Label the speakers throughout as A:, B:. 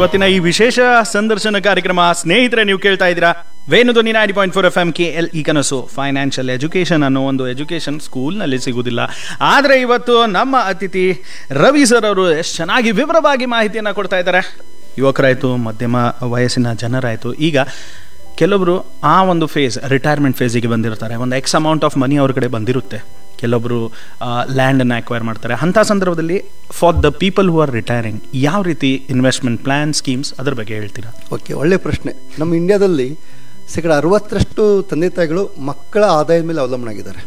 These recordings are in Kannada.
A: ಇವತ್ತಿನ ಈ ವಿಶೇಷ ಸಂದರ್ಶನ ಕಾರ್ಯಕ್ರಮ ಸ್ನೇಹಿತರೆ ನೀವು ಕೇಳ್ತಾ ಇದ್ದೀರಾ Venudhwani nine point four F M K L E ಕನಸು ಫೈನಾನ್ಷಿಯಲ್ ಎಜುಕೇಶನ್ ಅನ್ನೋ ಒಂದು ಎಜುಕೇಶನ್ ಸ್ಕೂಲ್ನಲ್ಲಿ ಸಿಗುವುದಿಲ್ಲ ಆದರೆ ಇವತ್ತು ನಮ್ಮ ಅತಿಥಿ ರವಿ ಸರ್ ಅವರು ಎಷ್ಟು ಚೆನ್ನಾಗಿ ವಿವರವಾಗಿ ಮಾಹಿತಿಯನ್ನು ಕೊಡ್ತಾ ಇದ್ದಾರೆ ಯುವಕರಾಯಿತು ಮಧ್ಯಮ ವಯಸ್ಸಿನ ಜನರಾಯಿತು ಈಗ ಕೆಲವೊಬ್ಬರು ಆ ಒಂದು ಫೇಸ್ ರಿಟೈರ್ಮೆಂಟ್ ಫೇಸಿಗೆ ಬಂದಿರ್ತಾರೆ ಒಂದು ಎಕ್ಸ್ ಅಮೌಂಟ್ ಆಫ್ ಮನಿ ಅವ್ರ ಕಡೆ ಬಂದಿರುತ್ತೆ ಕೆಲವೊಬ್ಬರು ಲ್ಯಾಂಡನ್ನು ಅಕ್ವೈರ್ ಮಾಡ್ತಾರೆ ಅಂಥ ಸಂದರ್ಭದಲ್ಲಿ for the people who are retiring ಯಾವ ರೀತಿ ಇನ್ವೆಸ್ಟ್ಮೆಂಟ್ ಪ್ಲಾನ್ ಸ್ಕೀಮ್ಸ್ ಅದ್ರ ಬಗ್ಗೆ ಹೇಳ್ತೀರಾ
B: ಓಕೆ ಒಳ್ಳೆ ಪ್ರಶ್ನೆ ನಮ್ಮ ಇಂಡಿಯಾದಲ್ಲಿ ಶೇಕಡ ಅರವತ್ತರಷ್ಟು ತಂದೆ ತಾಯಿಗಳು ಮಕ್ಕಳ ಆದಾಯದ ಮೇಲೆ ಅವಲಂಬನಾಗಿದ್ದಾರೆ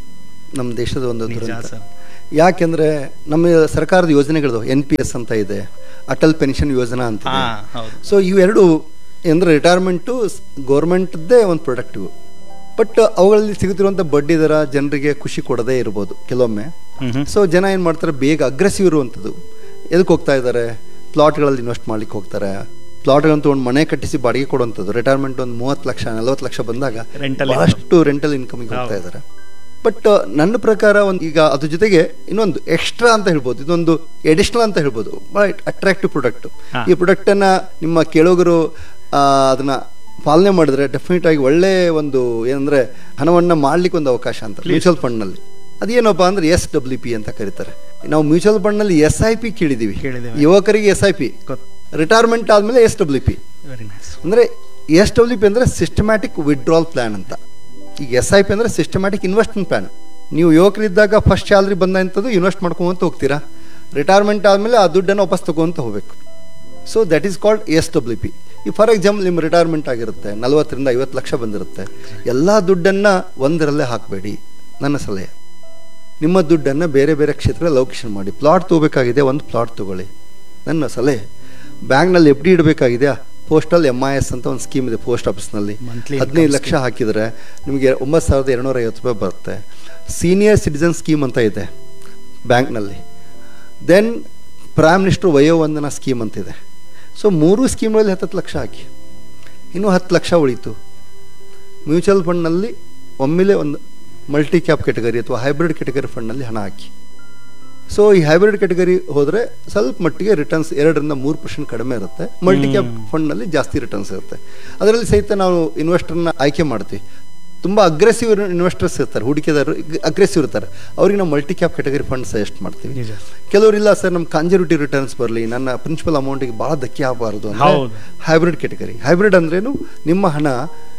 B: ನಮ್ಮ ದೇಶದ ಒಂದು
A: ನಿಜ
B: ದುರಂತ.
A: ಸರ್.
B: ಯಾಕೆಂದ್ರೆ ನಮ್ಮ ಸರ್ಕಾರದ ಯೋಜನೆಗಳು ಎನ್ ಪಿ ಎಸ್ ಅಂತ ಇದೆ ಅಟಲ್ ಪೆನ್ಷನ್ ಯೋಜನಾ ಅಂತ
A: ಹಾ ಹೌದು
B: ಸೊ ಇವೆರಡು ಅಂದರೆ ರಿಟೈರ್ಮೆಂಟು ಗೌರ್ಮೆಂಟ್ದೇ ಒಂದು ಪ್ರಾಡಕ್ಟ್ ಇವು ಬಟ್ ಅವುಗಳಲ್ಲಿ ಸಿಗುತ್ತಿರುವಂಥ ಬಡ್ಡಿ ದರ ಜನರಿಗೆ ಖುಷಿ ಕೊಡದೇ ಇರ್ಬೋದು ಕೆಲವೊಮ್ಮೆ
A: ಮ್ಹೂ.
B: ಸೊ ಜನ ಏನು ಮಾಡ್ತಾರೆ ಬೇಗ ಅಗ್ರೆಸಿವ್ ಇರುವಂಥದ್ದು ಎದಕ್ಕೆ ಹೋಗ್ತಾ ಇದ್ದಾರೆ ಪ್ಲಾಟ್ಗಳಲ್ಲಿ ಇನ್ವೆಸ್ಟ್ ಮಾಡ್ಲಿಕ್ಕೆ ಹೋಗ್ತಾರೆ ಪ್ಲಾಟ್ಗಳನ್ನು ತೊಗೊಂಡು ಮನೆ ಕಟ್ಟಿಸಿ ಬಾಡಿಗೆ ಕೊಡುವಂಥದ್ದು ರಿಟೈರ್ಮೆಂಟ್ ಒಂದು ಮೂವತ್ತು ಲಕ್ಷ ನಲವತ್ತು ಲಕ್ಷ ಬಂದಾಗ
A: Rental
B: ಬಹಳಷ್ಟು ರೆಂಟಲ್ ಇನ್ಕಮಿಗೆ ಹೋಗ್ತಾ
A: ಹೌದು.
B: ಇದ್ದಾರೆ ಬಟ್ ನನ್ನ ಪ್ರಕಾರ ಒಂದು ಈಗ ಅದ್ರ ಜೊತೆಗೆ ಇನ್ನೊಂದು ಎಕ್ಸ್ಟ್ರಾ ಅಂತ ಹೇಳ್ಬೋದು ಇದೊಂದು ಎಡಿಷನಲ್ ಅಂತ ಹೇಳ್ಬೋದು ಭಾಳ ಅಟ್ರಾಕ್ಟಿವ್ ಪ್ರಾಡಕ್ಟ್
A: ಹಾ.
B: ಈ ಪ್ರಾಡಕ್ಟನ್ನು ನಿಮ್ಮ ಕೇಳೋಗರು ಆ, ಅದನ್ನ ಪಾಲನೆ ಮಾಡಿದ್ರೆ ಡೆಫಿನೆಟ್ ಆಗಿ ಒಳ್ಳೆ ಒಂದು ಏನಂದ್ರೆ ಹಣವನ್ನ ಮಾಡ್ಲಿಕ್ಕೆ ಒಂದು ಅವಕಾಶ ಅಂತ ಮ್ಯೂಚುವಲ್ ಫಂಡ್ನಲ್ಲಿ ಅದೇನಪ್ಪ ಅಂದ್ರೆ ಎಸ್ ಡಬ್ಲ್ಯೂ ಪಿ ಅಂತ ಕರೀತಾರೆ ನಾವು ಮ್ಯೂಚುವಲ್ ಫಂಡ್ನಲ್ಲಿ ಎಸ್ ಐ ಪಿ ಕೇಳಿದೀವಿ
A: ಕೇಳಿದ್ದೇವೆ.
B: ಯುವಕರಿಗೆ ಎಸ್ ಐ ಪಿ
A: ಗೊತ್ತು
B: ರಿಟೈರ್ಮೆಂಟ್ ಆದಮೇಲೆ S W P
A: very nice
B: ಅಂದರೆ ಎಸ್ ಡಬ್ಲ್ಯೂ ಪಿ ಅಂದರೆ ಸಿಸ್ಟಮ್ಯಾಟಿಕ್ ವಿಡ್ರಾಲ್ ಪ್ಲ್ಯಾನ್ ಅಂತ ಈಗ ಎಸ್ ಐ ಪಿ ಅಂದರೆ ಸಿಸ್ಟಮ್ಯಾಟಿಕ್ ಇನ್ವೆಸ್ಟ್ಮೆಂಟ್ ಪ್ಲ್ಯಾನ್ ನೀವು ಯುವಕರಿದ್ದಾಗ ಫಸ್ಟ್ ಸ್ಯಾಲ್ರಿ ಬಂದಂಥದ್ದು ಇನ್ವೆಸ್ಟ್ ಮಾಡ್ಕೊಂತ ಹೋಗ್ತೀರಾ ರಿಟೈರ್ಮೆಂಟ್ ಆದಮೇಲೆ ಆ ದುಡ್ಡನ್ನು ವಾಪಸ್ ತಗೊಂತ ಹೋಗಬೇಕು so that is called S W P ಈ ಫಾರ್ ಎಕ್ಸಾಂಪಲ್ ನಿಮ್ಮ ರಿಟೈರ್ಮೆಂಟ್ ಆಗಿರುತ್ತೆ ನಲವತ್ತರಿಂದ ಐವತ್ತು ಲಕ್ಷ ಬಂದಿರುತ್ತೆ ಎಲ್ಲ ದುಡ್ಡನ್ನು ಒಂದರಲ್ಲೇ ಹಾಕಬೇಡಿ ನನ್ನ ಸಲಹೆ ನಿಮ್ಮ ದುಡ್ಡನ್ನು ಬೇರೆ ಬೇರೆ ಕ್ಷೇತ್ರ ಲೋಕೇಶನ್ ಮಾಡಿ ಪ್ಲಾಟ್ ತೊಗೋಬೇಕಾಗಿದೆ ಒಂದು ಪ್ಲಾಟ್ ತೊಗೊಳ್ಳಿ ನನ್ನ ಸಲಹೆ ಬ್ಯಾಂಕ್ನಲ್ಲಿ ಎಫ್ ಡಿ ಇಡಬೇಕಾಗಿದೆಯಾ ಪೋಸ್ಟಲ್ ಎಮ್ ಐ ಎಸ್ ಅಂತ ಒಂದು ಸ್ಕೀಮ್ ಇದೆ ಪೋಸ್ಟ್ ಆಫೀಸ್ನಲ್ಲಿ
A: Monthly
B: ಹದಿನೈದು
A: income
B: ಲಕ್ಷ ಹಾಕಿದರೆ ನಿಮಗೆ ಒಂಬತ್ತು ಸಾವಿರದ ಎರಡುನೂರ ಐವತ್ತು ರೂಪಾಯಿ ಬರುತ್ತೆ ಸೀನಿಯರ್ ಸಿಟಿಸನ್ ಸ್ಕೀಮ್ ಅಂತ ಇದೆ ಬ್ಯಾಂಕ್ನಲ್ಲಿ then prime minister Vayovandana scheme ಅಂತಿದೆ ಸೊ ಮೂರು ಸ್ಕೀಮ್ಗಳಲ್ಲಿ ಹತ್ತತ್ತು ಲಕ್ಷ ಹಾಕಿ ಇನ್ನೂ ಹತ್ತು ಲಕ್ಷ ಉಳೀತು ಮ್ಯೂಚುವಲ್ ಫಂಡ್ನಲ್ಲಿ ಒಮ್ಮೆಲೆ ಒಂದು ಮಲ್ಟಿ ಕ್ಯಾಪ್ ಕೆಟಗರಿ ಅಥವಾ ಹೈಬ್ರಿಡ್ ಕೆಟಗರಿ ಫಂಡ್ನಲ್ಲಿ ಹಣ ಹಾಕಿ ಸೊ ಈ ಹೈಬ್ರಿಡ್ ಕೆಟಗರಿ ಹೋದರೆ ಸ್ವಲ್ಪ ಮಟ್ಟಿಗೆ ರಿಟರ್ನ್ಸ್ ಎರಡರಿಂದ ಮೂರು ಪರ್ಸೆಂಟ್ ಕಡಿಮೆ ಇರುತ್ತೆ ಮಲ್ಟಿ ಕ್ಯಾಪ್ ಫಂಡ್ನಲ್ಲಿ ಜಾಸ್ತಿ ರಿಟರ್ನ್ಸ್ ಇರುತ್ತೆ ಅದರಲ್ಲಿ ಸಹಿತ ನಾವು ಇನ್ವೆಸ್ಟರ್ನ ಆಯ್ಕೆ ಮಾಡ್ತೀವಿ ತುಂಬ ಅಗ್ರೆಸಿವ್ ಇನ್ವೆಸ್ಟರ್ಸ್ ಇರ್ತಾರೆ ಹೂಡಿಕೆದಾರರು ಅಗ್ರೆಸಿವ್ ಇರ್ತಾರೆ ಅವ್ರಿಗೆ ನಾವು multi cap category fund suggest ಮಾಡ್ತೀವಿ
A: ನಿಜ.
B: ಕೆಲವರು ಇಲ್ಲ ಸರ್ ನಮ್ಮ ಕಾಂಜರ್ವೇಟಿವ್ ರಿಟರ್ನ್ಸ್ ಬರಲಿ ನನ್ನ ಪ್ರಿನ್ಸಿಪಲ್ ಅಮೌಂಟಿಗೆ ಭಾಳ ಧಕ್ಕೆ ಆಗಬಾರ್ದು ಅಂದರೆ
A: ಹೌದು.
B: ಹೈಬ್ರಿಡ್ ಕೆಟಗರಿ ಹೈಬ್ರಿಡ್ ಅಂದ್ರೇನು ನಿಮ್ಮ ಹಣ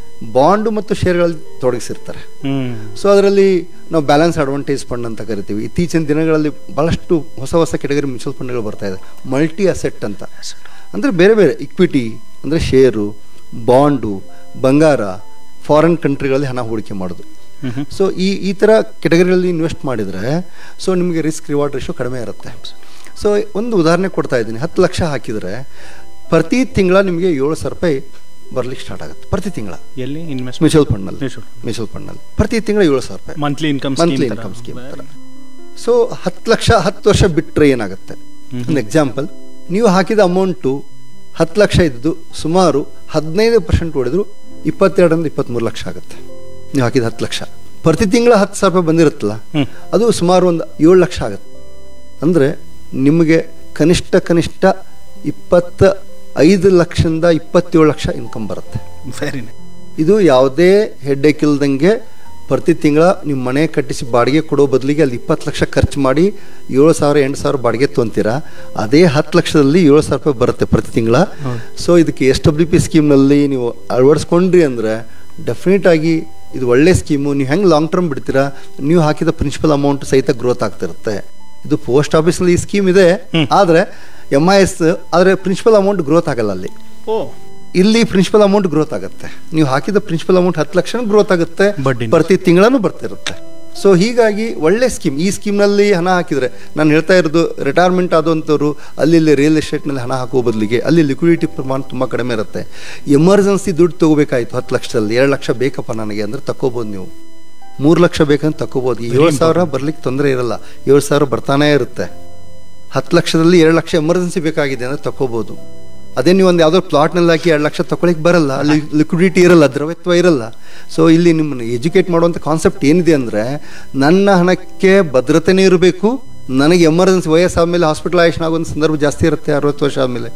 B: ಬಾಂಡು ಮತ್ತು ಶೇರ್ಗಳಲ್ಲಿ ತೊಡಗಿಸಿರ್ತಾರೆ
A: ಹ್ಮ್
B: ಸೊ ಅದರಲ್ಲಿ ನಾವು ಬ್ಯಾಲೆನ್ಸ್ ಅಡ್ವಾಂಟೇಜ್ ಫಂಡ್ ಅಂತ ಕರಿತೀವಿ ಇತ್ತೀಚಿನ ದಿನಗಳಲ್ಲಿ ಭಾಳಷ್ಟು ಹೊಸ ಹೊಸ ಕೆಟಗರಿ ಮ್ಯೂಚುವಲ್ ಫಂಡ್ಗಳು ಬರ್ತಾ ಇದೆ ಮಲ್ಟಿ ಅಸೆಟ್ ಅಂತ ಅಂದರೆ ಬೇರೆ ಬೇರೆ ಇಕ್ವಿಟಿ ಅಂದರೆ ಶೇರು ಬಾಂಡು ಬಂಗಾರ ಫಾರಿನ್ ಕಂಟ್ರಿಗಳಲ್ಲಿ ಹಣ ಹೂಡಿಕೆ ಮಾಡೋದು
A: ಮ್ಹೂ.
B: ಸೊ ಈ ಈ ಥರ ಕೆಟಗರಿಗಳಲ್ಲಿ ಇನ್ವೆಸ್ಟ್ ಮಾಡಿದರೆ ಸೊ ನಿಮಗೆ ರಿಸ್ಕ್ ರಿವಾರ್ಡ್ ರೇಷೋ ಕಡಿಮೆ ಇರುತ್ತೆ ಸೊ ಒಂದು ಉದಾಹರಣೆ ಕೊಡ್ತಾ ಇದ್ದೀನಿ ಹತ್ತು ಲಕ್ಷ ಹಾಕಿದರೆ ಪ್ರತಿ ತಿಂಗಳ ನಿಮಗೆ ಏಳು ಸಾವಿರ ರೂಪಾಯಿ ಬರ್ಲಿಕ್ಕೆ ಸ್ಟಾರ್ಟ್ ಆಗುತ್ತೆ ಪ್ರತಿ ತಿಂಗಳ
A: ಎಲ್ಲಿ ಇನ್ವೆಸ್ಟ್
B: ಮ್ಯೂಚುವಲ್ ಫಂಡ್ನಲ್ಲಿ
A: Mutual fund.
B: ಮ್ಯೂಚುವಲ್ ಫಂಡ್ನಲ್ಲಿ ಪ್ರತಿ ತಿಂಗಳ ಏಳು ಸಾವಿರ ರೂಪಾಯಿ
A: monthly income
B: monthly income scheme ಥರ ಸೊ ಹತ್ತು ಲಕ್ಷ ಹತ್ತು ವರ್ಷ ಬಿಟ್ಟರೆ ಏನಾಗುತ್ತೆ ಒಂದು ಎಕ್ಸಾಂಪಲ್ ನೀವು ಹಾಕಿದ ಅಮೌಂಟು ಹತ್ತು ಲಕ್ಷ ಇದ್ದು ಸುಮಾರು ಹದಿನೈದು ಪರ್ಸೆಂಟ್ ಹೊಡೆದ್ರು ಇಪ್ಪತ್ತೆರಡರಿಂದ ಇಪ್ಪತ್ತ್ಮೂರು ಲಕ್ಷ ಆಗುತ್ತೆ ನೀವು ಹಾಕಿದ ಹತ್ತು ಲಕ್ಷ ಪ್ರತಿ ತಿಂಗಳ ಹತ್ತು ಸಾವಿರ ರೂಪಾಯಿ ಬಂದಿರುತ್ತಲ್ಲ
A: ಹ್ಮ್.
B: ಅದು ಸುಮಾರು ಒಂದು ಏಳು ಲಕ್ಷ ಆಗುತ್ತೆ ಅಂದರೆ ನಿಮಗೆ ಕನಿಷ್ಠ ಕನಿಷ್ಠ ಇಪ್ಪತ್ತ ಐದು ಲಕ್ಷದಿಂದ ಇಪ್ಪತ್ತೇಳು ಲಕ್ಷ ಇನ್ಕಮ್ ಬರುತ್ತೆ
A: ವೆರಿ
B: ಇದು ಯಾವುದೇ ಹೆಡ್ಡೇಕ್ ಇಲ್ದಂಗೆ ಪ್ರತಿ ತಿಂಗಳ ನಿಮ್ಮ ಮನೆ ಕಟ್ಟಿಸಿ ಬಾಡಿಗೆ ಕೊಡೋ ಬದಲಿಗೆ ಅಲ್ಲಿ ಇಪ್ಪತ್ತು ಲಕ್ಷ ಖರ್ಚು ಮಾಡಿ ಏಳು ಸಾವಿರ ಎಂಟು ಸಾವಿರ ಬಾಡಿಗೆ ತೊಂತೀರಾ ಅದೇ ಹತ್ತು ಲಕ್ಷದಲ್ಲಿ ಏಳು ಸಾವಿರ ರೂಪಾಯಿ ಬರುತ್ತೆ ಪ್ರತಿ ತಿಂಗಳ ಸೊ ಇದಕ್ಕೆ ಎಸ್ ಡಬ್ಲ್ಯೂ ಪಿ ಸ್ಕೀಮ್ನಲ್ಲಿ ನೀವು ಅಳವಡಿಸ್ಕೊಂಡ್ರಿ ಅಂದರೆ ಡೆಫಿನೆಟ್ ಆಗಿ ಇದು ಒಳ್ಳೆ ಸ್ಕೀಮು ನೀವು ಹೆಂಗೆ ಲಾಂಗ್ ಟರ್ಮ್ ಬಿಡ್ತೀರಾ ನೀವು ಹಾಕಿದ ಪ್ರಿನ್ಸಿಪಲ್ ಅಮೌಂಟ್ ಸಹಿತ ಗ್ರೋತ್ ಆಗ್ತಿರುತ್ತೆ ಇದು ಪೋಸ್ಟ್ ಆಫೀಸ್ನಲ್ಲಿ ಈ ಸ್ಕೀಮ್ ಇದೆ ಆದರೆ ಎಮ್ ಐ ಎಸ್ ಆದರೆ ಪ್ರಿನ್ಸಿಪಲ್ ಅಮೌಂಟ್ ಗ್ರೋತ್ ಆಗಲ್ಲ ಅಲ್ಲಿ
A: ಓ
B: ಇಲ್ಲಿ ಪ್ರಿನ್ಸಿಪಲ್ ಅಮೌಂಟ್ ಗ್ರೋತ್ ಆಗುತ್ತೆ ನೀವು ಹಾಕಿದ ಪ್ರಿನ್ಸಿಪಲ್ ಅಮೌಂಟ್ ಹತ್ತು ಲಕ್ಷ ಗ್ರೋತ್ ಆಗುತ್ತೆ
A: ಬಡ್ಡಿನೂ.
B: ಪ್ರತಿ ತಿಂಗಳೂ ಬರ್ತಿರುತ್ತೆ ಸೊ ಹೀಗಾಗಿ ಒಳ್ಳೆ ಸ್ಕೀಮ್ ಈ ಸ್ಕೀಮ್ನಲ್ಲಿ ಹಣ ಹಾಕಿದರೆ ನಾನು ಹೇಳ್ತಾ ಇರೋದು ರಿಟೈರ್ಮೆಂಟ್ ಆದಂಥವ್ರು ಅಲ್ಲಿ ಇಲ್ಲಿ ರಿಯಲ್ ಎಸ್ಟೇಟ್ನಲ್ಲಿ ಹಣ ಹಾಕೋ ಬದಲಿಗೆ ಅಲ್ಲಿ ಲಿಕ್ವಿಡಿಟಿ ಪ್ರಮಾಣ ತುಂಬ ಕಡಿಮೆ ಇರುತ್ತೆ ಎಮರ್ಜೆನ್ಸಿ ದುಡ್ಡು ತೊಗೋಬೇಕಾಯ್ತು ಹತ್ತು ಲಕ್ಷದಲ್ಲಿ ಎರಡು ಲಕ್ಷ ಬೇಕಪ್ಪ ನನಗೆ ಅಂದರೆ ತಗೋಬೋದು ನೀವು ಮೂರು ಲಕ್ಷ ಬೇಕಂತ ತಗೋಬೋದು ಈ ಏಳು ಸಾವಿರ ಬರ್ಲಿಕ್ಕೆ ತೊಂದರೆ ಇರಲ್ಲ ಏಳು ಸಾವಿರ ಬರ್ತಾನೇ ಇರುತ್ತೆ ಹತ್ತು ಲಕ್ಷದಲ್ಲಿ ಎರಡು ಲಕ್ಷ ಎಮರ್ಜೆನ್ಸಿ ಬೇಕಾಗಿದೆ ಅಂದರೆ ತಗೋಬೋದು ಅದೇ ನೀವು ಒಂದು ಯಾವುದೋ ಪ್ಲಾಟ್ನಲ್ಲಿ ಹಾಕಿ ಎರಡು ಲಕ್ಷ ತಗೊಳಿಕ್ ಬರಲ್ಲ ಅಲ್ಲಿ ಲಿಕ್ವಿಡಿಟಿ ಇರಲ್ಲ ದ್ರವ್ಯತ್ವ ಇರಲ್ಲ ಸೊ ಇಲ್ಲಿ ನಿಮ್ಮನ್ನು ಎಜುಕೇಟ್ ಮಾಡುವಂಥ ಕಾನ್ಸೆಪ್ಟ್ ಏನಿದೆ ಅಂದರೆ ನನ್ನ ಹಣಕ್ಕೆ ಭದ್ರತೆನೇ ಇರಬೇಕು ನನಗೆ ಎಮರ್ಜೆನ್ಸಿ ವಯಸ್ಸಾದ್ಮೇಲೆ ಹಾಸ್ಪಿಟಲೈಸೇಷನ್ ಆಗೋ ಒಂದು ಸಂದರ್ಭ ಜಾಸ್ತಿ ಇರುತ್ತೆ ಅರವತ್ತು ವರ್ಷ ಆದಮೇಲೆ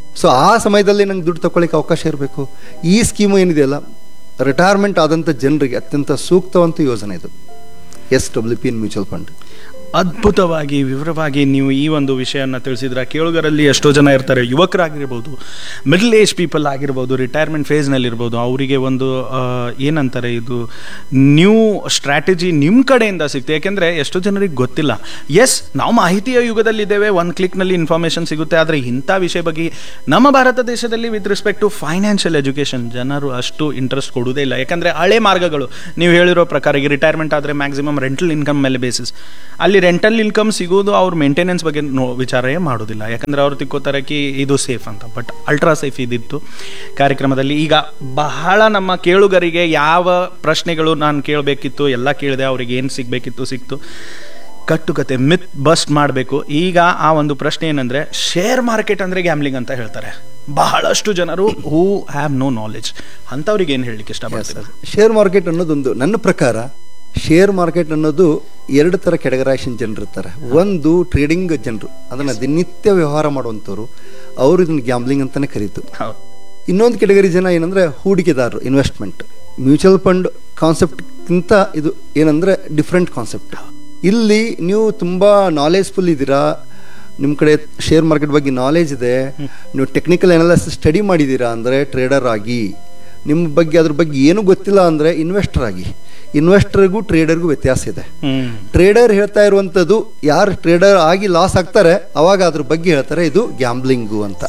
B: ಸೊ ಆ ಸಮಯದಲ್ಲಿ ನಂಗೆ ದುಡ್ಡು ತಗೊಳ್ಳಿಕ್ಕೆ ಅವಕಾಶ ಇರಬೇಕು ಈ ಸ್ಕೀಮು ಏನಿದೆಯಲ್ಲ ರಿಟೈರ್ಮೆಂಟ್ ಆದಂಥ ಜನರಿಗೆ ಅತ್ಯಂತ ಸೂಕ್ತವಂತ ಯೋಜನೆ ಇದು S W P in mutual fund
A: ಅದ್ಭುತವಾಗಿ ವಿವರವಾಗಿ ನೀವು ಈ ಒಂದು ವಿಷಯನ ತಿಳಿಸಿದ್ರ ಕೇಳುಗರಲ್ಲಿ ಎಷ್ಟೋ ಜನ ಇರ್ತಾರೆ ಯುವಕರಾಗಿರ್ಬೋದು ಮಿಡ್ಲ್ ಏಜ್ ಪೀಪಲ್ ಆಗಿರ್ಬೋದು ರಿಟೈರ್ಮೆಂಟ್ ಫೇಸ್ನಲ್ಲಿರ್ಬೋದು ಅವರಿಗೆ ಒಂದು ಆ, ಏನಂತಾರೆ ಇದು ನ್ಯೂ ಸ್ಟ್ರಾಟಜಿ ನಿಮ್ಮ ಕಡೆಯಿಂದ ಸಿಗ್ತದೆ ಯಾಕೆಂದರೆ ಎಷ್ಟೋ ಜನರಿಗೆ ಗೊತ್ತಿಲ್ಲ ಎಸ್ ನಾವು ಮಾಹಿತಿಯ ಯುಗದಲ್ಲಿದ್ದೇವೆ ಒಂದು ಕ್ಲಿಕ್ನಲ್ಲಿ ಇನ್ಫಾರ್ಮೇಷನ್ ಸಿಗುತ್ತೆ ಆದರೆ ಇಂಥ ವಿಷಯ ಬಗ್ಗೆ ನಮ್ಮ ಭಾರತ ದೇಶದಲ್ಲಿ with respect to financial education ಜನರು ಅಷ್ಟು ಇಂಟ್ರೆಸ್ಟ್ ಕೊಡುವುದೇ ಇಲ್ಲ ಯಾಕಂದರೆ ಹಳೆ ಮಾರ್ಗಗಳು ನೀವು ಹೇಳಿರೋ ಪ್ರಕಾರ ಈಗ ರಿಟೈರ್ಮೆಂಟ್ ಆದರೆ ಮ್ಯಾಕ್ಸಿಮಮ್ ರೆಂಟಲ್ ಇನ್ಕಮ್ ಮೇಲೆ ಬೇಸಿಸ್ ಅಲ್ಲಿ ರೆಂಟಲ್ ಇನ್ಕಮ್ ಸಿಗೋದು ಅವ್ರ ಮೇಂಟೆನೆನ್ಸ್ ಬಗ್ಗೆ ನೋ ವಿಚಾರವೇ ಮಾಡೋದಿಲ್ಲ ಯಾಕಂದ್ರೆ ಅವ್ರು ತಿಕ್ಕೋತಾರೆ ಕಿ ಇದು ಸೇಫ್ ಅಂತ ಬಟ್ ಅಲ್ಟ್ರಾ ಸೇಫ್ ಇದಿತ್ತು ಕಾರ್ಯಕ್ರಮದಲ್ಲಿ ಈಗ ಬಹಳ ನಮ್ಮ ಕೇಳುಗರಿಗೆ ಯಾವ ಪ್ರಶ್ನೆಗಳು ನಾನು ಕೇಳಬೇಕಿತ್ತು ಎಲ್ಲ ಕೇಳಿದೆ ಅವ್ರಿಗೆ ಏನು ಸಿಗಬೇಕಿತ್ತು ಸಿಕ್ತು ಕಟ್ಟುಕತೆ ಮಿತ್ ಬಸ್ಟ್ ಮಾಡಬೇಕು ಈಗ ಆ ಒಂದು ಪ್ರಶ್ನೆ ಏನಂದ್ರೆ ಶೇರ್ ಮಾರ್ಕೆಟ್ ಅಂದ್ರೆ ಗ್ಯಾಮ್ಲಿಂಗ್ ಅಂತ ಹೇಳ್ತಾರೆ ಬಹಳಷ್ಟು ಜನರು ಹೂ ಹ್ಯಾವ್ ನೋ ನಾಲೆಜ್ ಅಂಥವ್ರಿಗೆ ಏನು ಹೇಳಲಿಕ್ಕೆ ಇಷ್ಟಪಡ್ತಾರೆ
B: ಶೇರ್ ಮಾರ್ಕೆಟ್ ಅನ್ನೋದೊಂದು ನನ್ನ ಪ್ರಕಾರ ಶೇರ್ ಮಾರ್ಕೆಟ್ ಅನ್ನೋದು ಎರಡು ಥರ ಕೆಟಗರೈಸೇಷನ್ ಜನರು ಇರ್ತಾರೆ ಒಂದು ಟ್ರೇಡಿಂಗ್ ಜನರು ಅದನ್ನು ದಿನನಿತ್ಯ ವ್ಯವಹಾರ ಮಾಡುವಂಥವ್ರು ಅವರು ಇದನ್ನು ಗ್ಯಾಮ್ಲಿಂಗ್ ಅಂತಲೇ ಕರೀತು
A: ಹೌದು
B: ಇನ್ನೊಂದು ಕೆಟಗರಿ ಜನ ಏನಂದರೆ ಹೂಡಿಕೆದಾರರು ಇನ್ವೆಸ್ಟ್ಮೆಂಟ್ ಮ್ಯೂಚುವಲ್ ಫಂಡ್ ಕಾನ್ಸೆಪ್ಟ್ಗಿಂತ ಇದು ಏನಂದರೆ ಡಿಫ್ರೆಂಟ್ ಕಾನ್ಸೆಪ್ಟ್ ಇಲ್ಲಿ ನೀವು ತುಂಬ ನಾಲೆಜ್ಫುಲ್ ಇದ್ದೀರಾ ನಿಮ್ಮ ಕಡೆ ಶೇರ್ ಮಾರ್ಕೆಟ್ ಬಗ್ಗೆ ನಾಲೆಜ್ ಇದೆ ನೀವು ಟೆಕ್ನಿಕಲ್ ಅನಾಲಿಸಿಸ್ ಸ್ಟಡಿ ಮಾಡಿದ್ದೀರಾ ಅಂದರೆ ಟ್ರೇಡರ್ ಆಗಿ ನಿಮ್ಮ ಬಗ್ಗೆ ಅದ್ರ ಬಗ್ಗೆ ಏನೂ ಗೊತ್ತಿಲ್ಲ ಅಂದರೆ ಇನ್ವೆಸ್ಟರ್ ಆಗಿ ಇನ್ವೆಸ್ಟರ್ಗೂ ಟ್ರೇಡರ್ಗೂ ವ್ಯತ್ಯಾಸ ಇದೆ
A: ಹ್ಮ್
B: ಟ್ರೇಡರ್ ಹೇಳ್ತಾ ಇರುವಂಥದ್ದು ಯಾರು ಟ್ರೇಡರ್ ಆಗಿ ಲಾಸ್ ಆಗ್ತಾರೆ ಅವಾಗ ಅದ್ರ ಬಗ್ಗೆ ಹೇಳ್ತಾರೆ ಇದು ಗ್ಯಾಂಬ್ಲಿಂಗು ಅಂತ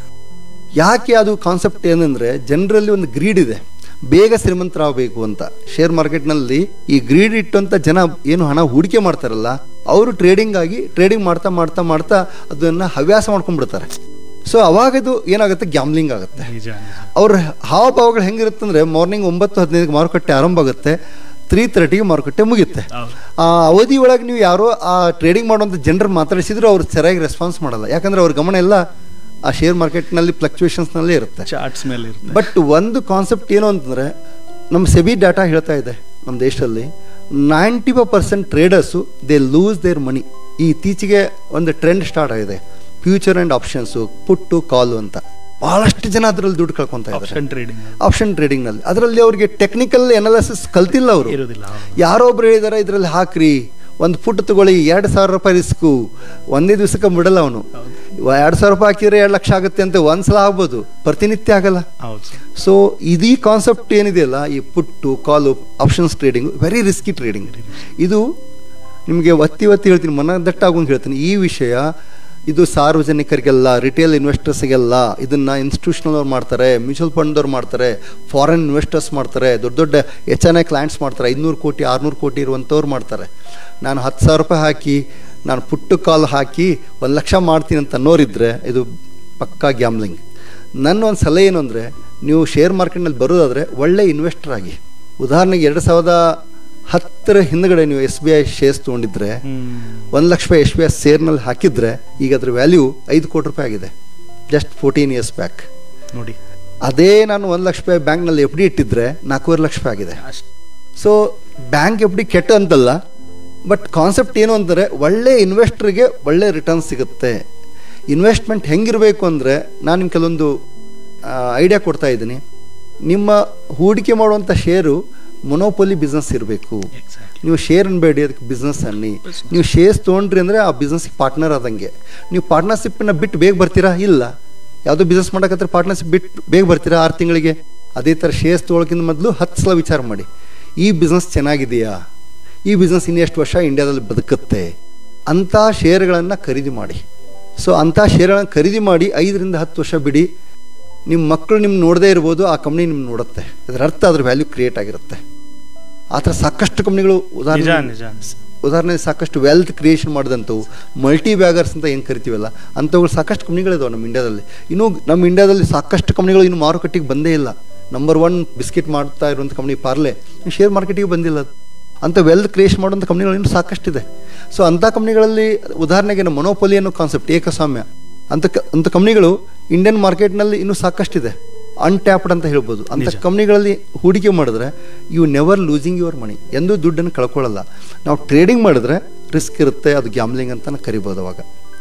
B: ಯಾಕೆ ಅದು ಕಾನ್ಸೆಪ್ಟ್ ಏನಂದ್ರೆ ಜನರಲ್ಲಿ ಒಂದು ಗ್ರೀಡ್ ಇದೆ ಬೇಗ ಶ್ರೀಮಂತರಾಗಬೇಕು ಅಂತ ಶೇರ್ ಮಾರ್ಕೆಟ್ನಲ್ಲಿ ಈ ಗ್ರೀಡ್ ಇಟ್ಟಂತ ಜನ ಏನು ಹಣ ಹೂಡಿಕೆ ಮಾಡ್ತಾರಲ್ಲ ಅವರು ಟ್ರೇಡಿಂಗ್ ಆಗಿ ಟ್ರೇಡಿಂಗ್ ಮಾಡ್ತಾ ಮಾಡ್ತಾ ಮಾಡ್ತಾ ಅದನ್ನ ಹವ್ಯಾಸ ಮಾಡ್ಕೊಂಡ್ಬಿಡ್ತಾರೆ ಸೊ ಅವಾಗ ಇದು ಏನಾಗುತ್ತೆ ಗ್ಯಾಮ್ಲಿಂಗ್ ಆಗುತ್ತೆ
A: ನಿಜ ನಿಜ
B: ಅವ್ರ ಹಾವಭಾವಗಳು ಹೆಂಗಿರುತ್ತಂದ್ರೆ ಮಾರ್ನಿಂಗ್ ಒಂಬತ್ತು ಹದಿನೈದು ಮಾರುಕಟ್ಟೆ ಆರಂಭ ಆಗುತ್ತೆ ತ್ರೀ ತರ್ಟಿಗೆ ಮಾರುಕಟ್ಟೆ ಮುಗಿಯುತ್ತೆ
A: ಹೌದು
B: ಆ ಅವಧಿ ಒಳಗೆ ನೀವು ಯಾರೋ ಆ ಟ್ರೇಡಿಂಗ್ ಮಾಡುವಂಥ ಜನರು ಮಾತಾಡಿಸಿದ್ರು ಅವ್ರು ಸರಿಯಾಗಿ ರೆಸ್ಪಾನ್ಸ್ ಮಾಡಲ್ಲ ಯಾಕಂದ್ರೆ ಅವ್ರ ಗಮನ ಎಲ್ಲ ಆ ಶೇರ್ ಮಾರ್ಕೆಟ್ನಲ್ಲಿ ಫ್ಲಕ್ಚುಯೇಷನ್ಸ್ನಲ್ಲೇ ಇರುತ್ತೆ
A: ಚಾರ್ಟ್ಸ್ ಮೇಲೆ ಇರುತ್ತೆ
B: ಬಟ್ ಒಂದು ಕಾನ್ಸೆಪ್ಟ್ ಏನು ಅಂತಂದರೆ ನಮ್ಮ ಸೆಬಿ ಡಾಟಾ ಹೇಳ್ತಾ ಇದೆ ನಮ್ಮ ದೇಶದಲ್ಲಿ ninety five percent traders they lose their money ಈ ಇತ್ತೀಚೆಗೆ ಒಂದು ಟ್ರೆಂಡ್ ಸ್ಟಾರ್ಟ್ ಆಗಿದೆ future and options put call ಅಂತ ಭಾಳಷ್ಟು ಜನ ಅದರಲ್ಲಿ ದುಡ್ಡು ಕಳ್ಕೊತಾ ಇದ್ದಾರೆ
A: ಆಪ್ಷನ್ ಟ್ರೇಡಿಂಗ್
B: ಆಪ್ಷನ್ ಟ್ರೇಡಿಂಗ್ನಲ್ಲಿ ಅದರಲ್ಲಿ ಅವರಿಗೆ ಟೆಕ್ನಿಕಲ್ ಎನಾಲಿಸಿಸ್ ಕಲ್ತಿಲ್ಲ ಅವರು
A: ಇರೋದಿಲ್ಲ ಹೌದು.
B: ಯಾರೋ ಒಬ್ರು ಹೇಳಿದಾರೆ ಇದರಲ್ಲಿ ಹಾಕ್ರಿ ಒಂದು ಫುಟ್ ತಗೊಳ್ಳಿ ಎರಡು ಸಾವಿರ ರೂಪಾಯಿ ರಿಸ್ಕು ಒಂದೇ ದಿವಸಕ್ಕೆ ಬಿಡಲ್ಲ ಅವನು ಎರಡು ಸಾವಿರ ರೂಪಾಯಿ ಹಾಕಿದ್ರೆ ಎರಡು ಲಕ್ಷ ಆಗುತ್ತೆ ಅಂತ ಒಂದ್ಸಲ ಆಗ್ಬೋದು ಪ್ರತಿನಿತ್ಯ ಆಗಲ್ಲ
A: ಹೌದು ಸರ್.
B: ಸೊ ಇದೀ ಕಾನ್ಸೆಪ್ಟ್ ಏನಿದೆಯಲ್ಲ ಈ put call options trading very risky trading ಇದು ನಿಮಗೆ ಒತ್ತಿ ಒತ್ತಿ ಹೇಳ್ತೀನಿ ಮನದಟ್ಟಾಗೋಂಗೆ ಹೇಳ್ತೀನಿ ಈ ವಿಷಯ ಇದು ಸಾರ್ವಜನಿಕರಿಗೆಲ್ಲ ರಿಟೇಲ್ ಇನ್ವೆಸ್ಟರ್ಸ್ಗೆಲ್ಲ ಇದನ್ನು ಇನ್ಸ್ಟಿಟ್ಯೂಷನಲ್ ಅವ್ರು ಮಾಡ್ತಾರೆ ಮ್ಯೂಚುವಲ್ ಫಂಡ್ದವ್ರು ಮಾಡ್ತಾರೆ ಫಾರಿನ್ ಇನ್ವೆಸ್ಟರ್ಸ್ ಮಾಡ್ತಾರೆ ದೊಡ್ಡ ದೊಡ್ಡ ಎಚ್ ಎನ್ ಐ ಕ್ಲೈಂಟ್ಸ್ ಮಾಡ್ತಾರೆ ಐದುನೂರು ಕೋಟಿ ಆರುನೂರು ಕೋಟಿ ಇರುವಂಥವ್ರು ಮಾಡ್ತಾರೆ ನಾನು ಹತ್ತು ಸಾವಿರ ರೂಪಾಯಿ ಹಾಕಿ ನಾನು ಪುಟ್ಟು ಕಾಲ್ ಹಾಕಿ ಒಂದು ಲಕ್ಷ ಮಾಡ್ತೀನಿ ಅಂತ ಅನ್ನೋರಿದ್ರೆ ಇದು ಪಕ್ಕಾ ಗ್ಯಾಮ್ಲಿಂಗ್ ನನ್ನ ಒಂದು ಸಲಹೆ ಏನು ಅಂದರೆ ನೀವು ಶೇರ್ ಮಾರ್ಕೆಟ್ನಲ್ಲಿ ಬರೋದಾದರೆ ಒಳ್ಳೆ ಇನ್ವೆಸ್ಟರ್ ಆಗಿ ಉದಾಹರಣೆಗೆ ಎರಡು ಸಾವಿರದ ಹತ್ತರ ಹಿಂದ್ಗಡೆ ನೀವು ಎಸ್ ಬಿ ಐ ಶೇರ್ಸ್ ತೊಗೊಂಡಿದ್ರೆ
A: ಹ್ಮ್
B: ಒಂದು ಲಕ್ಷ ರೂಪಾಯಿ ಎಸ್ ಬಿ ಐ ಶೇರ್ನಲ್ಲಿ ಹಾಕಿದ್ರೆ ಈಗ ಅದ್ರ ವ್ಯಾಲ್ಯೂ ಐದು ಕೋಟಿ ರೂಪಾಯಿ ಆಗಿದೆ ಜಸ್ಟ್ ಫೋರ್ಟೀನ್ ಇಯರ್ಸ್ ಬ್ಯಾಕ್
A: ನೋಡಿ
B: ಅದೇ ನಾನು ಒಂದು ಲಕ್ಷ ರೂಪಾಯಿ ಬ್ಯಾಂಕ್ನಲ್ಲಿ ಎಫ್ ಡಿ ಇಟ್ಟಿದ್ರೆ ನಾಲ್ಕೂವರೆ ಲಕ್ಷ ರೂಪಾಯಿ ಆಗಿದೆ
A: ಅಷ್ಟ್
B: ಸೊ ಬ್ಯಾಂಕ್ ಎಫ್ ಡಿ ಕೆಟ್ಟ ಅಂತಲ್ಲ ಬಟ್ ಕಾನ್ಸೆಪ್ಟ್ ಏನು ಅಂದರೆ ಒಳ್ಳೆ ಇನ್ವೆಸ್ಟ್ರಿಗೆ ಒಳ್ಳೆ ರಿಟರ್ನ್ ಸಿಗುತ್ತೆ ಇನ್ವೆಸ್ಟ್ಮೆಂಟ್ ಹೆಂಗಿರಬೇಕು ಅಂದರೆ ನಾನು ನಿಮ್ಗೆ ಕೆಲವೊಂದು ಐಡಿಯಾ ಕೊಡ್ತಾ ಇದ್ದೀನಿ ನಿಮ್ಮ ಹೂಡಿಕೆ ಮಾಡುವಂಥ ಶೇರು ಮೊನೋಪೊಲಿ ಬಿಸ್ನೆಸ್ ಇರಬೇಕು
A: ಎಕ್ಸಾಕ್ಟ್ಲಿ
B: ನೀವು ಶೇರ್ ಅನ್ಬೇಡಿ ಅದಕ್ಕೆ ಬಿಸ್ನೆಸ್ ಅನ್ನಿ ನೀವು ಶೇರ್ಸ್ ತೊಗೊಂಡ್ರಿ ಅಂದರೆ ಆ ಬಿಸ್ನೆಸ್ಗೆ ಪಾರ್ಟ್ನರ್ ಆದಂಗೆ ನೀವು ಪಾರ್ಟ್ನರ್ಶಿಪ್ಪನ್ನ ಬಿಟ್ಟು ಬೇಗ ಬರ್ತೀರಾ ಇಲ್ಲ ಯಾವುದೋ ಬಿಸ್ನೆಸ್ ಮಾಡೋಕತ್ರ ಪಾರ್ಟ್ನರ್ಶಿಪ್ ಬಿಟ್ಟು ಬೇಗ ಬರ್ತೀರಾ ಆರು ತಿಂಗಳಿಗೆ ಅದೇ ಥರ ಶೇರ್ಸ್ ತೊಗೊಳಕ್ಕಿಂತ ಮೊದಲು ಹತ್ತು ಸಲ ವಿಚಾರ ಮಾಡಿ ಈ ಬಿಸ್ನೆಸ್ ಚೆನ್ನಾಗಿದೆಯಾ ಈ ಬಿಸ್ನೆಸ್ ಇನ್ನೆಷ್ಟು ವರ್ಷ ಇಂಡಿಯಾದಲ್ಲಿ ಬದುಕುತ್ತೆ ಅಂಥ ಶೇರ್ಗಳನ್ನು ಖರೀದಿ ಮಾಡಿ ಸೊ ಅಂಥ ಶೇರ್ಗಳನ್ನು ಖರೀದಿ ಮಾಡಿ ಐದರಿಂದ ಹತ್ತು ವರ್ಷ ಬಿಡಿ ನಿಮ್ಮ ಮಕ್ಕಳು ನಿಮ್ಮ ನೋಡದೇ ಇರ್ಬೋದು ಆ ಕಂಪ್ನಿ ನಿಮ್ಮ ನೋಡುತ್ತೆ ಅದರ ಅರ್ಥ ಅದ್ರ ವ್ಯಾಲ್ಯೂ ಕ್ರಿಯೇಟ್ ಆಗಿರುತ್ತೆ ಆ ಥರ ಸಾಕಷ್ಟು ಕಂಪ್ನಿಗಳು
A: ನಿಜ
B: ಉದಾಹರಣೆ
A: ನಿಜ
B: ಉದಾಹರಣೆ ಸಾಕಷ್ಟು ವೆಲ್ತ್ ಕ್ರಿಯೇಷನ್ ಮಾಡಿದಂಥವು ಮಲ್ಟಿ ಬ್ಯಾಗರ್ಸ್ ಅಂತ ಏನು ಕರಿತೀವಲ್ಲ ಅಂಥವುಗಳು ಸಾಕಷ್ಟು ಕಂಪ್ನಿಗಳಿದಾವೆ ನಮ್ಮ ಇಂಡಿಯಾದಲ್ಲಿ ಇನ್ನೂ ನಮ್ಮ ಇಂಡಿಯಾದಲ್ಲಿ ಸಾಕಷ್ಟು ಕಂಪ್ನಿಗಳು ಇನ್ನು ಮಾರುಕಟ್ಟೆಗೆ ಬಂದೇ ಇಲ್ಲ ನಂಬರ್ ಒನ್ ಬಿಸ್ಕೆಟ್ ಮಾಡ್ತಾ ಇರುವಂಥ ಕಂಪ್ನಿ ಪಾರ್ಲೆ ಶೇರ್ ಮಾರ್ಕೆಟಿಗೆ ಬಂದಿಲ್ಲ ಅದು ಅಂಥ ವೆಲ್ತ್ ಕ್ರಿಯೇಷನ್ ಮಾಡುವಂಥ ಕಂಪ್ನಿಗಳು ಇನ್ನೂ ಸಾಕಷ್ಟಿದೆ ಸೊ ಅಂಥ ಕಂಪ್ನಿಗಳಲ್ಲಿ ಉದಾಹರಣೆಗೆ ನಮ್ಮ ಮೊನೋಪೊಲಿ ಅನ್ನೋ ಕಾನ್ಸೆಪ್ಟ್ ಏಕಸ್ವಾಮ್ಯ ಅಂಥ ಕ ಅಂಥ ಕಂಪ್ನಿಗಳು ಇಂಡಿಯನ್ ಮಾರ್ಕೆಟ್ನಲ್ಲಿ ಇನ್ನೂ ಸಾಕಷ್ಟಿದೆ ಅನ್ಟ್ಯಾಪ್ಡ್ ಅಂತ ಹೇಳ್ಬೋದು ಅಂಥ ಕಂಪ್ನಿಗಳಲ್ಲಿ ಹೂಡಿಕೆ ಮಾಡಿದ್ರೆ you never losing your money ಎಂದೂ ದುಡ್ಡನ್ನು ಕಳ್ಕೊಳ್ಳಲ್ಲ ನಾವು ಟ್ರೇಡಿಂಗ್ ಮಾಡಿದ್ರೆ ರಿಸ್ಕ್ ಇರುತ್ತೆ ಅದು ಗ್ಯಾಮ್ಲಿಂಗ್ ಅಂತ ಕರಿಬೋದು ಅವಾಗ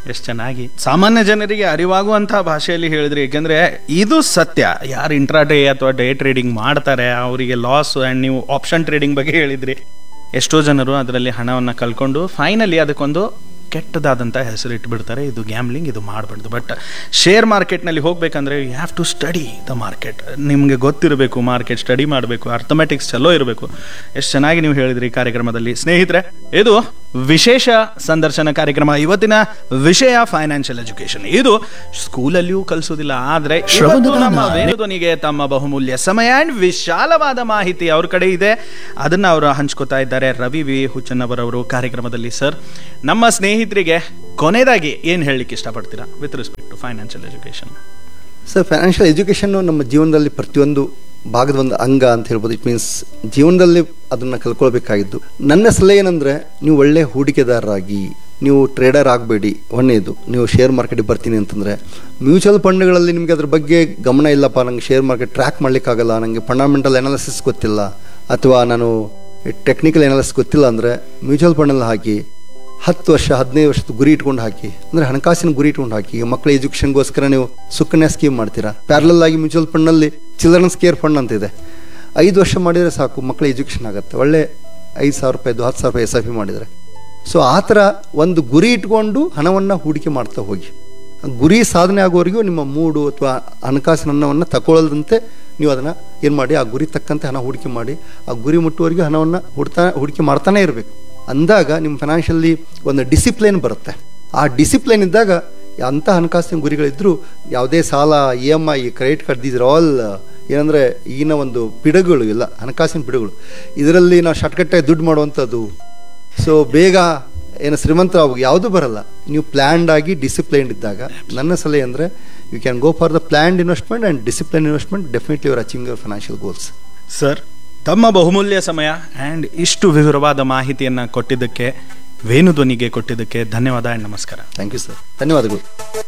A: ಎಷ್ಟು ಚೆನ್ನಾಗಿ ಸಾಮಾನ್ಯ ಜನರಿಗೆ ಅರಿವಾಗುವಂತಹ ಭಾಷೆಯಲ್ಲಿ ಹೇಳಿದ್ರಿ ಯಾಕಂದ್ರೆ ಇದು ಸತ್ಯ ಯಾರು ಇಂಟ್ರಾಡೇ ಅಥವಾ ಡೇ ಟ್ರೇಡಿಂಗ್ ಮಾಡ್ತಾರೆ ಅವರಿಗೆ ಲಾಸ್ ಆ್ಯಂಡ್ ನೀವು ಆಪ್ಷನ್ ಟ್ರೇಡಿಂಗ್ ಬಗ್ಗೆ ಹೇಳಿದ್ರಿ ಎಷ್ಟೋ ಜನರು ಅದರಲ್ಲಿ ಹಣವನ್ನು ಕಳ್ಕೊಂಡು ಫೈನಲಿ ಅದಕ್ಕೊಂದು ಕೆಟ್ಟದಾದಂಥ ಹೆಸರು ಇಟ್ಬಿಡ್ತಾರೆ ಇದು ಗ್ಯಾಮ್ಲಿಂಗ್ ಇದು ಮಾಡಬಾರ್ದು ಬಟ್ ಶೇರ್ ಮಾರ್ಕೆಟ್ನಲ್ಲಿ ಹೋಗ್ಬೇಕಂದ್ರೆ you have to study the market ನಿಮಗೆ ಗೊತ್ತಿರಬೇಕು ಮಾರ್ಕೆಟ್ ಸ್ಟಡಿ ಮಾಡಬೇಕು ಅರ್ಥಮೆಟಿಕ್ಸ್ ಚಲೋ ಇರಬೇಕು ಎಷ್ಟು ಚೆನ್ನಾಗಿ ನೀವು ಹೇಳಿದ್ರಿ ಈ ಕಾರ್ಯಕ್ರಮದಲ್ಲಿ ಸ್ನೇಹಿತರೆ ಇದು ವಿಶೇಷ ಸಂದರ್ಶನ ಕಾರ್ಯಕ್ರಮ ಇವತ್ತಿನ ವಿಷಯ ಫೈನಾನ್ಷಿಯಲ್ ಎಜುಕೇಶನ್ ಇದು ಸ್ಕೂಲಲ್ಲಿಯೂ ಕಲಿಸೋದಿಲ್ಲ ಆದ್ರೆ ಇವತ್ತು ನಮ್ಮ ವೇಣುಧ್ವನಿಗೆ ತಮ್ಮ ಬಹುಮೂಲ್ಯ ಸಮಯ ಅಂಡ್ ವಿಶಾಲವಾದ ಮಾಹಿತಿ ಅವ್ರ ಕಡೆ ಇದೆ ಅದನ್ನ ಅವರು ಹಂಚ್ಕೋತಾ ಇದ್ದಾರೆ ರವಿ ವಿ ಹುಚ್ಚನ್ನವರವರು ಕಾರ್ಯಕ್ರಮದಲ್ಲಿ ಸರ್ ನಮ್ಮ ಸ್ನೇಹಿತರಿಗೆ ಕೊನೆಯದಾಗಿ ಏನು ಹೇಳಲಿಕ್ಕೆ ಇಷ್ಟಪಡ್ತೀರಾ with respect to financial education
B: sir financial ಎಜುಕೇಷನ್ನು ನಮ್ಮ ಜೀವನದಲ್ಲಿ ಪ್ರತಿಯೊಂದು ಭಾಗದ ಒಂದು ಅಂಗ ಅಂತ ಹೇಳ್ಬೋದು ಇಟ್ ಮೀನ್ಸ್ ಜೀವನದಲ್ಲಿ ಅದನ್ನು ಕಲ್ಕೊಳ್ಬೇಕಾಗಿದ್ದು ನನ್ನ ಸಲಹೆ ಏನಂದರೆ ನೀವು ಒಳ್ಳೆ ಹೂಡಿಕೆದಾರರಾಗಿ ನೀವು ಟ್ರೇಡರ್ ಆಗಬೇಡಿ ಒಂದೇದು ನೀವು ಶೇರ್ ಮಾರ್ಕೆಟಿಗೆ ಬರ್ತೀನಿ ಅಂತಂದರೆ ಮ್ಯೂಚುವಲ್ ಫಂಡ್ಗಳಲ್ಲಿ ನಿಮಗೆ ಅದ್ರ ಬಗ್ಗೆ ಗಮನ ಇಲ್ಲಪ್ಪ ನನಗೆ ಶೇರ್ ಮಾರ್ಕೆಟ್ ಟ್ರ್ಯಾಕ್ ಮಾಡಲಿಕ್ಕಾಗಲ್ಲ ನನಗೆ ಫಂಡಮೆಂಟಲ್ ಅನಾಲಿಸಿಸ್ ಗೊತ್ತಿಲ್ಲ ಅಥವಾ ನಾನು ಟೆಕ್ನಿಕಲ್ ಅನಾಲಿಸಿಸ್ ಗೊತ್ತಿಲ್ಲ ಅಂದರೆ ಮ್ಯೂಚುವಲ್ ಫಂಡಲ್ಲಿ ಹಾಕಿ ಹತ್ತು ವರ್ಷ ಹದಿನೈದು ವರ್ಷದ ಗುರಿ ಇಟ್ಕೊಂಡು ಹಾಕಿ ಅಂದರೆ ಹಣಕಾಸಿನ ಗುರಿ ಇಟ್ಕೊಂಡು ಹಾಕಿ ಈಗ ಮಕ್ಕಳ ಎಜುಕೇಷನ್ಗೋಸ್ಕರ ನೀವು ಸುಕನ್ಯಾ ಸ್ಕೀಮ್ ಮಾಡ್ತೀರಾ ಪ್ಯಾರಲಲ್ ಆಗಿ ಮ್ಯೂಚುವಲ್ ಫಂಡ್ನಲ್ಲಿ ಚಿಲ್ಡ್ರನ್ಸ್ ಕೇರ್ ಫಂಡ್ ಅಂತ ಇದೆ ಐದು ವರ್ಷ ಮಾಡಿದರೆ ಸಾಕು ಮಕ್ಕಳ ಎಜುಕೇಷನ್ ಆಗುತ್ತೆ ಒಳ್ಳೆ ಐದು ಸಾವಿರ ರೂಪಾಯಿದು ಹತ್ತು ಸಾವಿರ ರೂಪಾಯಿ ಎಸ್ ಐ ಪಿ ಮಾಡಿದರೆ ಸೊ ಆ ಥರ ಒಂದು ಗುರಿ ಇಟ್ಕೊಂಡು ಹಣವನ್ನು ಹೂಡಿಕೆ ಮಾಡ್ತಾ ಹೋಗಿ ಆ ಗುರಿ ಸಾಧನೆ ಆಗೋವರೆಗೂ ನಿಮ್ಮ ಮೂಡು ಅಥವಾ ಹಣಕಾಸಿನ ಹಣವನ್ನು ತಗೊಳ್ಳದಂತೆ ನೀವು ಅದನ್ನು ಏನು ಮಾಡಿ ಆ ಗುರಿ ತಕ್ಕಂತೆ ಹಣ ಹೂಡಿಕೆ ಮಾಡಿ ಆ ಗುರಿ ಮುಟ್ಟುವವರೆಗೂ ಹಣವನ್ನು ಹುಡ್ತಾ ಹೂಡಿಕೆ ಮಾಡ್ತಾನೆ ಇರಬೇಕು ಅಂದಾಗ ನಿಮ್ಮ ಫೈನಾನ್ಷಿಯಲಿ ಒಂದು ಡಿಸಿಪ್ಲಿನ್ ಬರುತ್ತೆ ಆ ಡಿಸಿಪ್ಲಿನ್ ಇದ್ದಾಗ ಅಂಥ ಹಣಕಾಸಿನ ಗುರಿಗಳಿದ್ದರೂ ಯಾವುದೇ ಸಾಲ E M I credit card these all ಏನಂದರೆ ಈಗಿನ ಒಂದು ಪಿಡುಗುಗಳು ಇಲ್ಲ ಹಣಕಾಸಿನ ಪಿಡುಗುಗಳು ಇದರಲ್ಲಿ ನಾವು ಶಾರ್ಟ್ಕಟ್ಟಾಗಿ ದುಡ್ಡು ಮಾಡುವಂಥದ್ದು ಸೊ ಬೇಗ ಏನು ಶ್ರೀಮಂತರ ಯಾವುದೂ ಬರಲ್ಲ ನೀವು ಪ್ಲ್ಯಾಂಡ್ ಆಗಿ ಡಿಸಿಪ್ಲೈನ್ಡ್ ಇದ್ದಾಗ ನನ್ನ ಸಲಹೆ ಅಂದರೆ you can go for the planned investment and discipline investment definitely your achieving your financial goals
A: sir ತಮ್ಮ ಬಹುಮೂಲ್ಯ ಸಮಯ ಆ್ಯಂಡ್ ಇಷ್ಟು ವಿವರವಾದ ಮಾಹಿತಿಯನ್ನು ಕೊಟ್ಟಿದ್ದಕ್ಕೆ ವೇಣುಧ್ವನಿಗೆ ಕೊಟ್ಟಿದ್ದಕ್ಕೆ ಧನ್ಯವಾದ ಆ್ಯಂಡ್ ನಮಸ್ಕಾರ
B: ಥ್ಯಾಂಕ್ ಯು ಸರ್ ಧನ್ಯವಾದಗಳು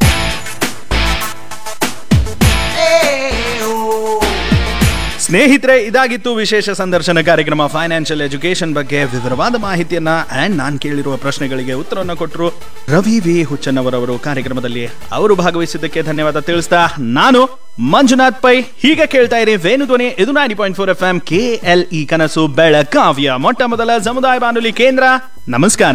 A: ಸ್ನೇಹಿತರೆ ಇದಾಗಿತ್ತು ವಿಶೇಷ ಸಂದರ್ಶನ ಕಾರ್ಯಕ್ರಮ ಫೈನಾನ್ಷಿಯಲ್ ಎಜುಕೇಶನ್ ಬಗ್ಗೆ ವಿವರವಾದ ಮಾಹಿತಿಯನ್ನ ಆ್ಯಂಡ್ ನಾನು ಕೇಳಿರುವ ಪ್ರಶ್ನೆಗಳಿಗೆ ಉತ್ತರವನ್ನು ಕೊಟ್ಟರು ರವಿ ವಿ ಹುಚ್ಚನ್ನವರವರು ಕಾರ್ಯಕ್ರಮದಲ್ಲಿ ಅವರು ಭಾಗವಹಿಸಿದ್ದಕ್ಕೆ ಧನ್ಯವಾದ ತಿಳಿಸ್ತಾ ನಾನು ಮಂಜುನಾಥ್ ಪೈ ಹೀಗೆ ಕೇಳ್ತಾ ಇರಿ ವೇಣುಧ್ವನಿ ಇದು nine point four F M K L E ಕನಸು ಬೆಳಗಾವಿಯ ಮೊಟ್ಟ ಮೊದಲ ಸಮುದಾಯ ಬಾನುಲಿ ಕೇಂದ್ರ ನಮಸ್ಕಾರ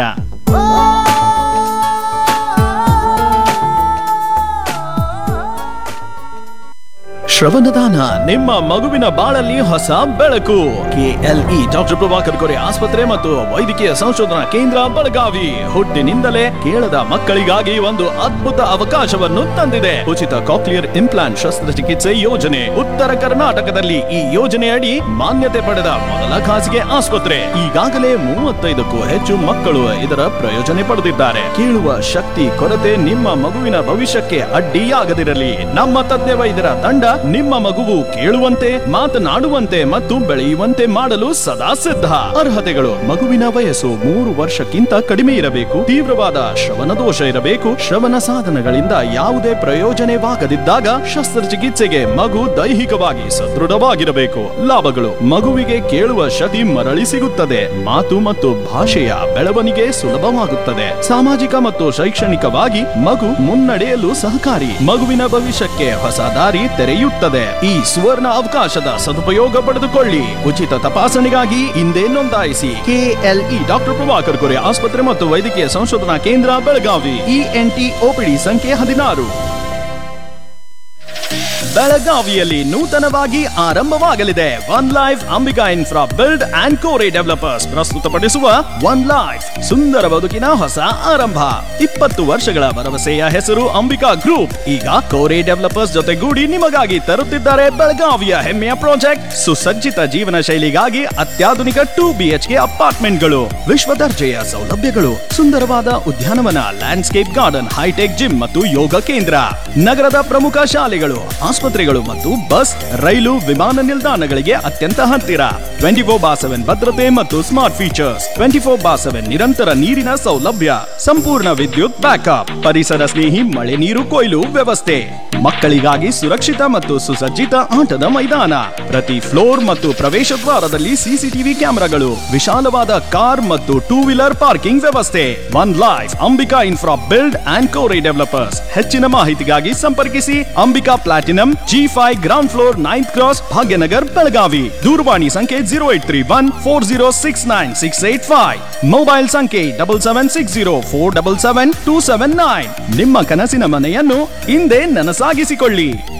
A: ಶ್ರವಣದಾನ ನಿಮ್ಮ ಮಗುವಿನ ಬಾಳಲ್ಲಿ ಹೊಸ ಬೆಳಕು ಕೆಎಲ್ಇ ಡಾಕ್ಟರ್ ಪ್ರಭಾಕರ್ ಕೊರೆ ಆಸ್ಪತ್ರೆ ಮತ್ತು ವೈದ್ಯಕೀಯ ಸಂಶೋಧನಾ ಕೇಂದ್ರ ಬೆಳಗಾವಿ ಹುಟ್ಟಿನಿಂದಲೇ ಕೇಳದ ಮಕ್ಕಳಿಗಾಗಿ ಒಂದು ಅದ್ಭುತ ಅವಕಾಶವನ್ನು ತಂದಿದೆ ಉಚಿತ ಕಾಕ್ಲಿಯರ್ ಇಂಪ್ಲಾಂಟ್ ಶಸ್ತ್ರಚಿಕಿತ್ಸೆ ಯೋಜನೆ ಉತ್ತರ ಕರ್ನಾಟಕದಲ್ಲಿ ಈ ಯೋಜನೆಯಡಿ ಮಾನ್ಯತೆ ಪಡೆದ ಮೊದಲ ಖಾಸಗಿ ಆಸ್ಪತ್ರೆ ಈಗಾಗಲೇ ಮೂವತ್ತೈದಕ್ಕೂ ಹೆಚ್ಚು ಮಕ್ಕಳು ಇದರ ಪ್ರಯೋಜನೆ ಪಡೆದಿದ್ದಾರೆ ಕೇಳುವ ಶಕ್ತಿ ಕೊರತೆ ನಿಮ್ಮ ಮಗುವಿನ ಭವಿಷ್ಯಕ್ಕೆ ಅಡ್ಡಿಯಾಗದಿರಲಿ ನಮ್ಮ ತಜ್ಞ ವೈದ್ಯರ ತಂಡ ನಿಮ್ಮ ಮಗುವು ಕೇಳುವಂತೆ ಮಾತನಾಡುವಂತೆ ಮತ್ತು ಬೆಳೆಯುವಂತೆ ಮಾಡಲು ಸದಾ ಸಿದ್ಧ ಅರ್ಹತೆಗಳು ಮಗುವಿನ ವಯಸ್ಸು ಮೂರು ವರ್ಷಕ್ಕಿಂತ ಕಡಿಮೆ ಇರಬೇಕು ತೀವ್ರವಾದ ಶ್ರವಣ ದೋಷ ಇರಬೇಕು ಶ್ರವಣ ಸಾಧನಗಳಿಂದ ಯಾವುದೇ ಪ್ರಯೋಜನವಾಗದಿದ್ದಾಗ ಶಸ್ತ್ರಚಿಕಿತ್ಸೆಗೆ ಮಗು ದೈಹಿಕವಾಗಿ ಸದೃಢವಾಗಿರಬೇಕು ಲಾಭಗಳು ಮಗುವಿಗೆ ಕೇಳುವ ಶಕ್ತಿ ಮರಳಿ ಸಿಗುತ್ತದೆ ಮಾತು ಮತ್ತು ಭಾಷೆಯ ಬೆಳವಣಿಗೆ ಸುಲಭವಾಗುತ್ತದೆ ಸಾಮಾಜಿಕ ಮತ್ತು ಶೈಕ್ಷಣಿಕವಾಗಿ ಮಗು ಮುನ್ನಡೆಯಲು ಸಹಕಾರಿ ಮಗುವಿನ ಭವಿಷ್ಯಕ್ಕೆ ಹೊಸ ದಾರಿ ತೆರೆಯುತ್ತದೆ ಈ ಸುವರ್ಣ ಅವಕಾಶದ ಸದುಪಯೋಗ ಪಡೆದುಕೊಳ್ಳಿ ಉಚಿತ ತಪಾಸಣೆಗಾಗಿ ಹಿಂದೆ ನೋಂದಾಯಿಸಿ ಕೆಎಲ್ಇ ಡಾಕ್ಟರ್ ಪ್ರಭಾಕರ್ ಕೊರೆ ಆಸ್ಪತ್ರೆ ಮತ್ತು ವೈದ್ಯಕೀಯ ಸಂಶೋಧನಾ ಕೇಂದ್ರ ಬೆಳಗಾವಿ ಇಎನ್ಟಿ ಓಪಿಡಿ ಸಂಖ್ಯೆ ಹದಿನಾರು ಬೆಳಗಾವಿಯಲ್ಲಿ ನೂತನವಾಗಿ ಆರಂಭವಾಗಲಿದೆ one life Ambika infra build and Kore developers ಪ್ರಸ್ತುತಪಡಿಸುವ ಒನ್ ಲೈಫ್ ಸುಂದರ ಬದುಕಿನ ಹೊಸ ಆರಂಭ ಇಪ್ಪತ್ತು ವರ್ಷಗಳ ಭರವಸೆಯ ಹೆಸರು ಅಂಬಿಕಾ ಗ್ರೂಪ್ ಈಗ ಕೋರೆ ಡೆವಲಪರ್ಸ್ ಜೊತೆಗೂಡಿ ನಿಮಗಾಗಿ ತರುತ್ತಿದ್ದಾರೆ ಬೆಳಗಾವಿಯ ಹೆಮ್ಮೆಯ ಪ್ರಾಜೆಕ್ಟ್ ಸುಸಜ್ಜಿತ ಜೀವನ ಶೈಲಿಗಾಗಿ ಅತ್ಯಾಧುನಿಕ ಟೂ ಬಿಎಚ್ಕೆ ಅಪಾರ್ಟ್ಮೆಂಟ್ಗಳು ವಿಶ್ವ ದರ್ಜೆಯ ಸೌಲಭ್ಯಗಳು ಸುಂದರವಾದ ಉದ್ಯಾನವನ ಲ್ಯಾಂಡ್ಸ್ಕೇಪ್ ಗಾರ್ಡನ್ ಹೈಟೆಕ್ ಜಿಮ್ ಮತ್ತು ಯೋಗ ಕೇಂದ್ರ ನಗರದ ಪ್ರಮುಖ ಶಾಲೆಗಳು ಆಸ್ಪತ್ರೆಗಳು ಮತ್ತು ಬಸ್ ರೈಲು ವಿಮಾನ ನಿಲ್ದಾಣಗಳಿಗೆ ಅತ್ಯಂತ ಹತ್ತಿರ ಟ್ವೆಂಟಿ ಫೋರ್ ಬಾ ಸೆವೆನ್ ಭದ್ರತೆ ಮತ್ತು smart features twenty four by seven ನಿರಂತರ ನೀರಿನ ಸೌಲಭ್ಯ ಸಂಪೂರ್ಣ ವಿದ್ಯುತ್ ಬ್ಯಾಕಪ್ ಪರಿಸರ ಸ್ನೇಹಿ ಮಳೆ ನೀರು ಕೊಯ್ಲು ವ್ಯವಸ್ಥೆ ಮಕ್ಕಳಿಗಾಗಿ ಸುರಕ್ಷಿತ ಮತ್ತು ಸುಸಜ್ಜಿತ ಆಟದ ಮೈದಾನ ಪ್ರತಿ ಫ್ಲೋರ್ ಮತ್ತು ಪ್ರವೇಶ ದ್ವಾರದಲ್ಲಿ ಸಿಸಿಟಿವಿ ಕ್ಯಾಮೆರಾಗಳು ವಿಶಾಲವಾದ ಕಾರ್ ಮತ್ತು ಟೂ ವೀಲರ್ ಪಾರ್ಕಿಂಗ್ ವ್ಯವಸ್ಥೆ one life Ambika infra build and Kore developers ಹೆಚ್ಚಿನ ಮಾಹಿತಿಗಾಗಿ ಸಂಪರ್ಕಿಸಿ Ambika platinum G five ground floor ninth cross Bhagyanagar Belagavi ದೂರವಾಣಿ ಸಂಖ್ಯೆ zero eight three one four zero six nine six eight five mobile ಸಂಖ್ಯೆ double seven six zero four double seven two seven nine ನಿಮ್ಮ ಕನಸಿನ ಮನೆಯನ್ನು ಹಿಂದೆ ನನಸಾಗಿಸಿಕೊಳ್ಳಿ